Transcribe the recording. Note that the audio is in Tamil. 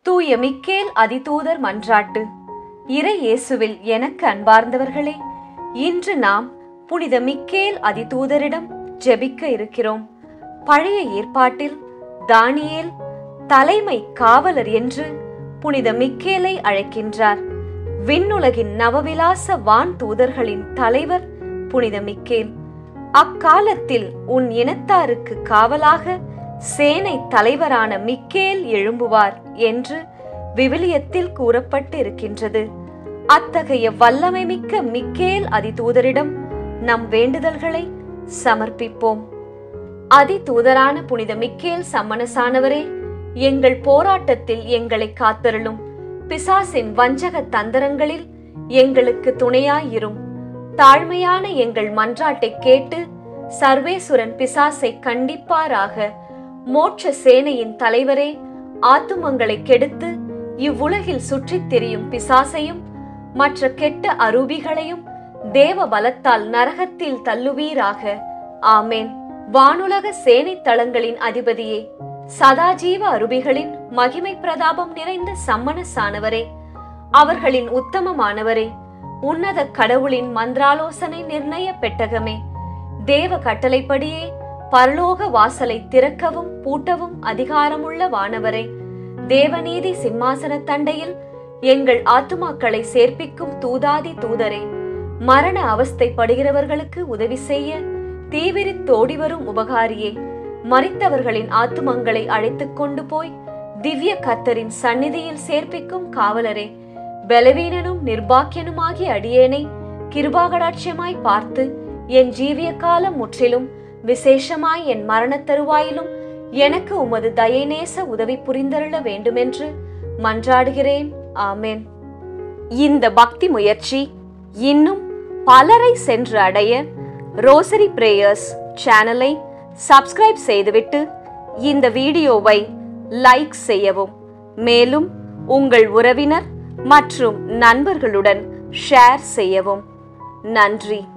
தூய மிக்கேல் அதிதூதர் மன்றாட்டு இறை இயேசுவில் எனக்கு அன்பார்ந்தவர்களே இன்று நாம் புனித மிக்கேல் அதிதூதரிடம் ஜெபிக்க இருக்கிறோம் பழைய ஏற்பாட்டில் தானியேல் தலைமை காவலர் என்று புனித மிக்கேலை அழைக்கின்றார் விண்ணுலகின் நவவிலாச வான் தூதர்களின் தலைவர் புனித மிக்கேல் அக்காலத்தில் உன் இனத்தாருக்கு காவலாக சேனை தலைவரான மிக்கேல் எழும்புவார் என்று விவிலியத்தில் கூறப்பட்டு இருக்கின்றது அத்தகைய வல்லமை மிக்க மிக்கேல் அதிதூதரிடம் நம் வேண்டுதல்களை சமர்ப்பிப்போம் அதிதூதரான புனித மிக்கேல் சம்மனசானவரே எங்கள் போராட்டத்தில் எங்களை காத்தருளும் பிசாசின் வஞ்சக தந்திரங்களில் எங்களுக்கு துணையாயிரும் தாழ்மையான எங்கள் மன்றாட்டை கேட்டு சர்வேசுரன் பிசாசை கண்டிப்பாராக மோட்ச சேனையின் தலைவரே ஆத்துமங்களை கெடுத்து இவ்வுலகில் சுற்றித் திரியும் பிசாசையும் மற்ற கெட்ட அரூபிகளையும் தேவ பலத்தால் நரகத்தில் தள்ளுவீராக ஆமேன் வானுலக சேனை தளங்களின் அதிபதியே சதாஜீவ அருபிகளின் மகிமை பிரதாபம் நிறைந்த சம்மனசானவரே அவர்களின் உத்தமமானவரே உன்னத கடவுளின் மந்திராலோசனை நிர்ணய பெட்டகமே தேவ கட்டளைப்படியே பரலோக வாசலை திறக்கவும் பூட்டவும் அதிகாரமுள்ள வானவரே தேவநீதி சிம்மாசன தண்டையில் எங்கள் ஆத்துமாக்களை சேர்ப்பிக்கும் தூதாதி தூதரே மரண அவஸ்தைப்படுகிறவர்களுக்கு உதவி செய்ய தீவிரித்தோடி வரும் உபகாரியே மறித்தவர்களின் ஆத்துமங்களை அழைத்துக் கொண்டு போய் திவ்ய கத்தரின் சந்நிதியில் சேர்ப்பிக்கும் காவலரே பலவீனனும் நிர்பாக்கியனுமாகிய அடியேனை கிருபாகடாட்சியமாய் பார்த்து என் ஜீவிய காலம் முற்றிலும் விசேஷமாய் என் மரணத் தருவாயிலும் எனக்கு உமது தயநேச உதவி புரிந்தருள வேண்டுமென்று மன்றாடுகிறேன் ஆமேன் இந்த பக்தி முயற்சி இன்னும் பலரை சென்று அடைய ரோசரி பிரேயர்ஸ் சேனலை சப்ஸ்கிரைப் செய்துவிட்டு இந்த வீடியோவை லைக் செய்யவும் மேலும் உங்கள் உறவினர் மற்றும் நண்பர்களுடன் ஷேர் செய்யவும் நன்றி